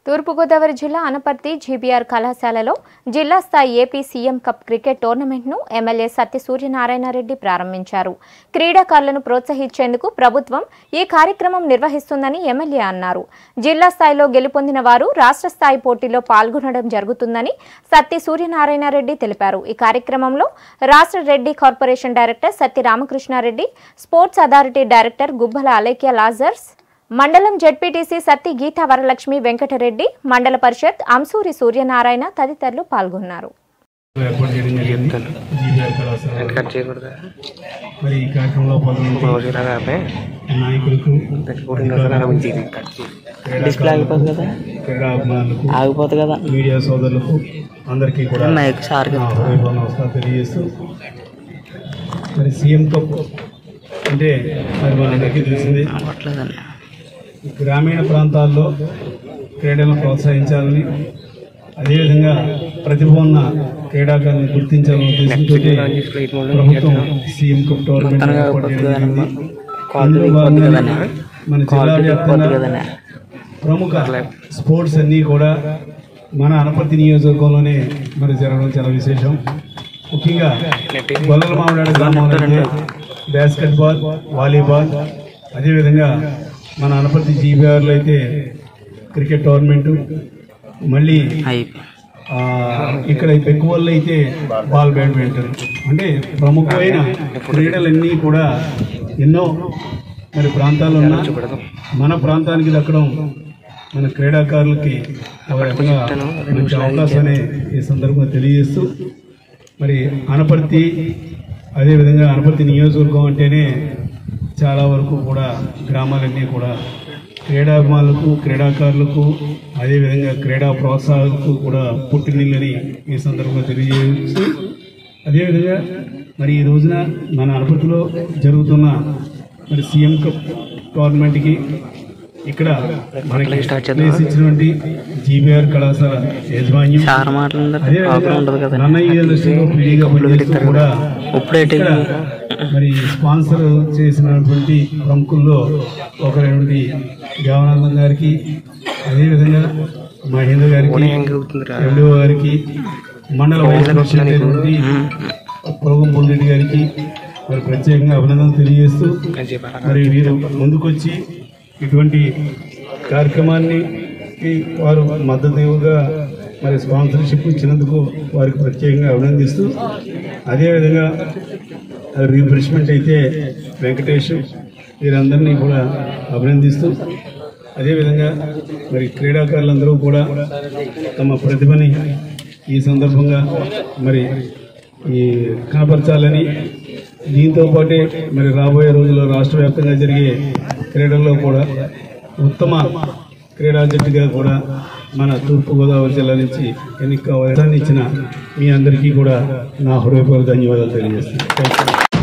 తూర్పుగోదావరి జిల్లా అనపర్తి జీబీఆర్ కళాశాలలో జిల్లా స్థాయి ఏపీ సీఎం కప్ క్రికెట్ టోర్నమెంట్ను ఎమ్మెల్యే సత్య సూర్యనారాయణరెడ్డి ప్రారంభించారు క్రీడాకారులను ప్రోత్సహించేందుకు ప్రభుత్వం ఈ కార్యక్రమం నిర్వహిస్తుందని ఎమ్మెల్యే అన్నారు జిల్లా స్థాయిలో గెలుపొందిన వారు రాష్ట్ర స్థాయి పోటీలో పాల్గొనడం జరుగుతుందని సత్య సూర్యనారాయణరెడ్డి తెలిపారు ఈ కార్యక్రమంలో రాష్ట్ర Reddy corporation director Satya Ramakrishna Reddy sports authority director Gubbala Alekhya లాజర్స్ మండలం జెడ్పీటీసీ సత్తి గీతా వరలక్ష్మి వెంకటరెడ్డి మండల పరిషత్ అంసూరి సూర్యనారాయణ తదితరులు పాల్గొన్నారు ఏర్పాటు చేయడం జరిగింది జీబీఆర్ కళాశాల కట్ చేయకూడదా మరి ఈ కార్యక్రమంలో పాల్గొన్న రోజులా కాపే నాయకులకు డిస్ప్లే ఆగిపోతుంది కదా క్రీడా అభిమానులకు ఆగిపోతుంది కదా మీడియా సోదరులకు అందరికీ కూడా మైక్ సార్ నా హృదయపూర్వక నమస్కారం తెలియజేస్తూ మరి సీఎం కప్ అంటే మరి మనందరికీ తెలిసింది అవ్వట్లేదండి గ్రామీణ ప్రాంతాల్లో క్రీడలను ప్రోత్సహించాలని అదేవిధంగా ప్రతిభ ఉన్న క్రీడాకారులను గుర్తించాలని ఉద్దేశంతో ప్రభుత్వం సీఎం కప్ టోర్నమెంట్ మొత్తంగా ఏర్పాటు చేయడం కదమ్మా. జరిగింది. కాల్ ఇందులో దిగిపోతుంది భాగంగానే కదన్నా. మన జిల్లా కాల్ దిగిపోతుంది వ్యాప్తంగా కదన్నా. ప్రముఖ స్పోర్ట్స్ అన్నీ కూడా మన అనపర్తి నియోజకవర్గంలోనే మరి జరగడం చాలా విశేషం ముఖ్యంగా గొల్లల మామిడాడ గ్రామంలో అయితే బాస్కెట్ బాల్ వాలీబాల్ అదేవిధంగా మన అనపర్తి జీబీఆర్లో అయితే క్రికెట్ టోర్నమెంటు మళ్ళీ అయిపోయి ఆ, ఇక్కడ పెక్కువల్లో అయితే బాల్ బ్యాడ్మింటన్ అంటే ప్రముఖమైన క్రీడలన్నీ కూడా ఎన్నో మరి ప్రాంతాల్లో ఉన్న మన ప్రాంతానికి దక్కడం మన క్రీడాకారులకి ఒక రకంగా మంచి అవకాశాన్ని ఈ సందర్భంగా తెలియజేస్తూ మరి అనపర్తి అదేవిధంగా అనపర్తి నియోజకవర్గం అంటేనే చాలా వరకు కూడా గ్రామాలన్నీ కూడా క్రీడాభిమానులకు క్రీడాకారులకు అదేవిధంగా క్రీడా ప్రోత్సాహకులకు కూడా పుట్టినిల్లని ఈ సందర్భంగా తెలియజేస్తూ అదేవిధంగా మరి ఈ రోజున మన అనపర్తిలో జరుగుతున్న మరి సీఎం కప్ టోర్నమెంట్కి ఇక్కడ మనకి ప్లేస్ ఇచ్చినటువంటి జీబీఆర్ కళాశాల యాజమాన్యం సార్ మాట్లాడారు ప్రాబ్లం ఉండదు అదేవిధంగా కదా నన్నయ్య యూనివర్సిటీలో పీడీగా పనిచేస్తూ కూడా ఇప్పుడైతే ఇక్కడ మరి స్పాన్సర్ చేసినటువంటి ప్రముఖుల్లో ఒకరైనటువంటి దేవానందం గారికి అదేవిధంగా మహేంద్ర గారికి ఎండిఓ గారికి మండల వైస్ ప్రెసిడెంట్ అయినటువంటి పొలగం రెడ్డి గారికి మరి ప్రత్యేకంగా అభినందనలు తెలియజేస్తూ మరి వీరు ముందుకొచ్చి ఇటువంటి కార్యక్రమాన్ని ఈ వారు మద్దతుగా మరి స్పాన్సర్షిప్ ఇచ్చినందుకు వారికి ప్రత్యేకంగా అభినందిస్తూ అదేవిధంగా రీఫ్రెష్మెంట్ అయితే వెంకటేష్ వీరందరినీ కూడా అభినందిస్తూ అదేవిధంగా మరి క్రీడాకారులందరూ కూడా తమ ప్రతిభని ఈ సందర్భంగా మరి ఈ కనపరచాలని దీంతో పాటే మరి రాబోయే రోజుల్లో రాష్ట్ర వ్యాప్తంగా జరిగే క్రీడల్లో కూడా ఉత్తమ క్రీడా జట్టుగా కూడా మన తూర్పుగోదావరి జిల్లా నుంచి ఎన్నిక అవకాశాన్ని ఇచ్చిన మీ అందరికీ కూడా నా హృదయపూర్వక ధన్యవాదాలు తెలియజేస్తున్నాను థ్యాంక్ యూ